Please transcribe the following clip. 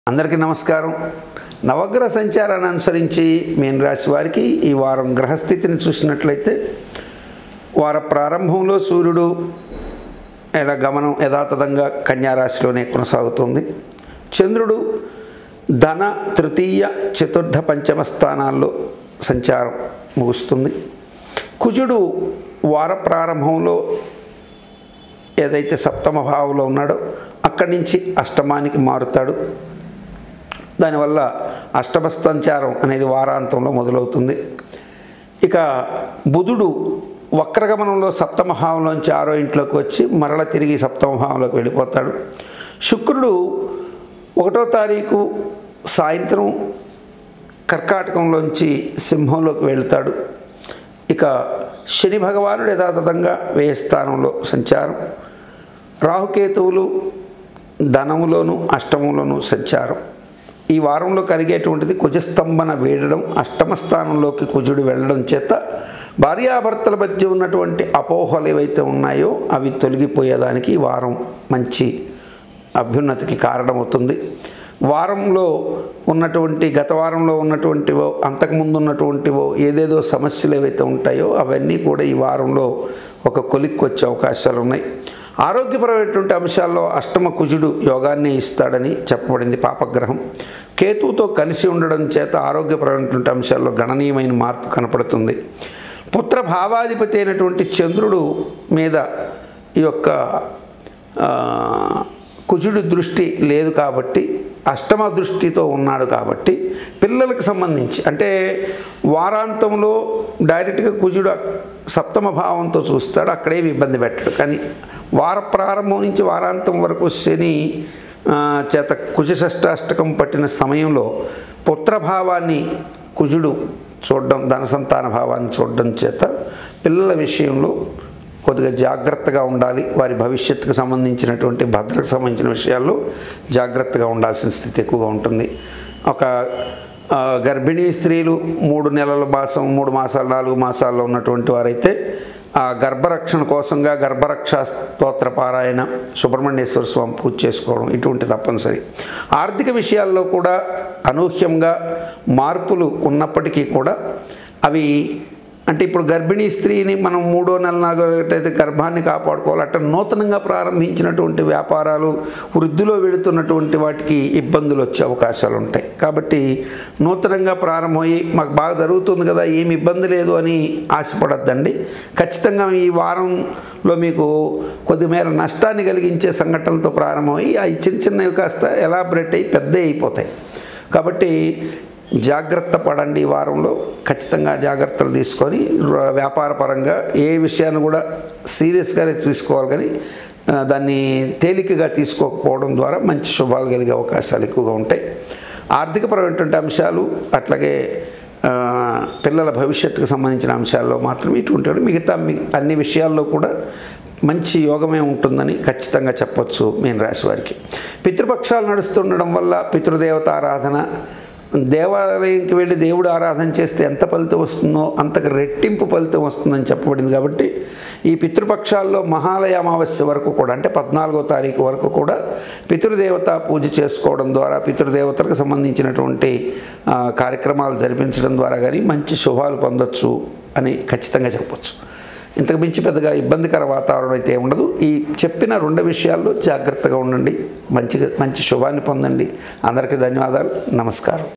అందరికీ నమస్కారం నవగ్రహ సంచారాన్ని అనుసరించి మీన రాశి వారికి ఈ వారం గ్రహస్థితిని చూసినట్లయితే వార ప్రారంభంలో సూర్యుడు ఎలా గమనం యథాతథంగా కన్యారాశిలోనే కొనసాగుతుంది చంద్రుడు ధన తృతీయ చతుర్థ పంచమ స్థానాల్లో సంచారం ముగుస్తుంది కుజుడు వార ప్రారంభంలో ఏదైతే సప్తమ భావంలో ఉన్నాడో అక్కడి నుంచి అష్టమానికి మారుతాడు దానివల్ల అష్టమ సంచారం అనేది వారాంతంలో మొదలవుతుంది ఇక బుధుడు వక్రగమనంలో సప్తమ భావంలోంచి ఆరో ఇంట్లోకి వచ్చి మరల తిరిగి సప్తమ భావంలోకి వెళ్ళిపోతాడు శుక్రుడు ఒకటో తారీఖు సాయంత్రం కర్కాటకంలోంచి సింహంలోకి వెళ్తాడు ఇక శని భగవానుడు యథాతథంగా వ్యయ స్థానంలో సంచారం రాహుకేతువులు ధనములోను అష్టములోను సంచారం ఈ వారంలో కలిగేటువంటిది కుజస్తంభన వేడడం అష్టమ స్థానంలోకి కుజుడు వెళ్ళడం చేత భార్యాభర్తల మధ్య ఉన్నటువంటి అపోహలు ఏవైతే ఉన్నాయో అవి తొలగిపోయేదానికి ఈ వారం మంచి అభ్యున్నతికి కారణమవుతుంది వారంలో ఉన్నటువంటి గత వారంలో ఉన్నటువంటివో అంతకుముందు ఉన్నటువంటివో ఏదేదో సమస్యలు ఏవైతే ఉంటాయో అవన్నీ కూడా ఈ వారంలో ఒక కొలిక్కి వచ్చే అవకాశాలు ఉన్నాయి ఆరోగ్యపరమైనటువంటి అంశాల్లో అష్టమ కుజుడు యోగాన్ని ఇస్తాడని చెప్పబడింది పాపగ్రహం కేతువుతో కలిసి ఉండడం చేత ఆరోగ్యపరమైనటువంటి అంశాల్లో గణనీయమైన మార్పు కనపడుతుంది పుత్ర భావాధిపతి అయినటువంటి చంద్రుడు మీద ఈ యొక్క ఆ, కుజుడి దృష్టి లేదు కాబట్టి అష్టమ దృష్టితో ఉన్నాడు కాబట్టి పిల్లలకు సంబంధించి అంటే వారాంతంలో డైరెక్ట్గా కుజుడు సప్తమ భావంతో చూస్తాడు అక్కడేమి ఇబ్బంది పెట్టడు కానీ వార ప్రారంభం నుంచి వారాంతం వరకు శని ఆ, చేత కుజ షష్టాష్టకం పట్టిన సమయంలో పుత్రభావాన్ని కుజుడు చూడడం ధన సంతాన భావాన్ని చూడడం చేత పిల్లల విషయంలో కొద్దిగా జాగ్రత్తగా ఉండాలి వారి భవిష్యత్తుకు సంబంధించినటువంటి భద్రతకు సంబంధించిన విషయాల్లో జాగ్రత్తగా ఉండాల్సిన స్థితి ఎక్కువగా ఉంటుంది ఒక ఆ, గర్భిణీ స్త్రీలు మూడు నెలల మాసం మూడు మాసాలు నాలుగు మాసాల్లో ఉన్నటువంటి వారైతే ఆ గర్భరక్షణ కోసంగా గర్భరక్ష స్తోత్ర పారాయణ సుబ్రహ్మణ్యేశ్వర స్వామి పూజ చేసుకోవడం ఇటువంటి తప్పనిసరి ఆర్థిక విషయాల్లో కూడా అనూహ్యంగా మార్పులు ఉన్నప్పటికీ కూడా అవి అంటే ఇప్పుడు గర్భిణీ స్త్రీని మనం మూడో నెల నాగైతే గర్భాన్ని కాపాడుకోవాలి అట్లా నూతనంగా ప్రారంభించినటువంటి వ్యాపారాలు వృద్ధిలో వెళుతున్నటువంటి వాటికి ఇబ్బందులు వచ్చే అవకాశాలు ఉంటాయి కాబట్టి నూతనంగా ప్రారంభమయ్యి మాకు బాగా జరుగుతుంది కదా ఏమి ఇబ్బంది లేదు అని ఆశపడద్దండి ఖచ్చితంగా ఈ వారంలో మీకు కొద్దిమేర నష్టాన్ని కలిగించే సంఘటనలతో ప్రారంభమయ్యి అవి చిన్న చిన్నవి కాస్త ఎలాబరేట్ అయ్యి పెద్ద అయిపోతాయి కాబట్టి జాగ్రత్త పడండి ఈ వారంలో ఖచ్చితంగా జాగ్రత్తలు తీసుకొని ర- వ్యాపార పరంగా ఏ విషయాన్ని కూడా సీరియస్గానే తీసుకోవాలి కానీ ఆ, దాన్ని తేలికగా తీసుకోకపోవడం ద్వారా మంచి శుభాలు కలిగే అవకాశాలు ఎక్కువగా ఉంటాయి ఆర్థికపరమైనటువంటి అంశాలు అట్లాగే ఆ, పిల్లల భవిష్యత్తుకు సంబంధించిన అంశాల్లో మాత్రం ఇటువంటి మిగతా మి- అన్ని విషయాల్లో కూడా మంచి యోగమే ఉంటుందని ఖచ్చితంగా చెప్పొచ్చు మీన రాశి వారికి పితృపక్షాలు నడుస్తుండడం వల్ల పితృదేవత ఆరాధన దేవాలయంకి వెళ్ళి దేవుడు ఆరాధన చేస్తే ఎంత ఫలితం వస్తుందో అంతకు రెట్టింపు ఫలితం వస్తుందని చెప్పబడింది కాబట్టి ఈ పితృపక్షాల్లో మహాలయ అమావాస్య వరకు కూడా అంటే పద్నాలుగో తారీఖు వరకు కూడా పితృదేవత పూజ చేసుకోవడం ద్వారా పితృదేవతలకు సంబంధించినటువంటి ఆ, కార్యక్రమాలు జరిపించడం ద్వారా కానీ మంచి శుభాలు పొందొచ్చు అని ఖచ్చితంగా చెప్పొచ్చు ఇంతకు మించి పెద్దగా ఇబ్బందికర వాతావరణం అయితే ఉండదు ఈ చెప్పిన రెండు విషయాల్లో జాగ్రత్తగా ఉండండి మంచిగా మంచి శుభాన్ని పొందండి అందరికీ ధన్యవాదాలు నమస్కారం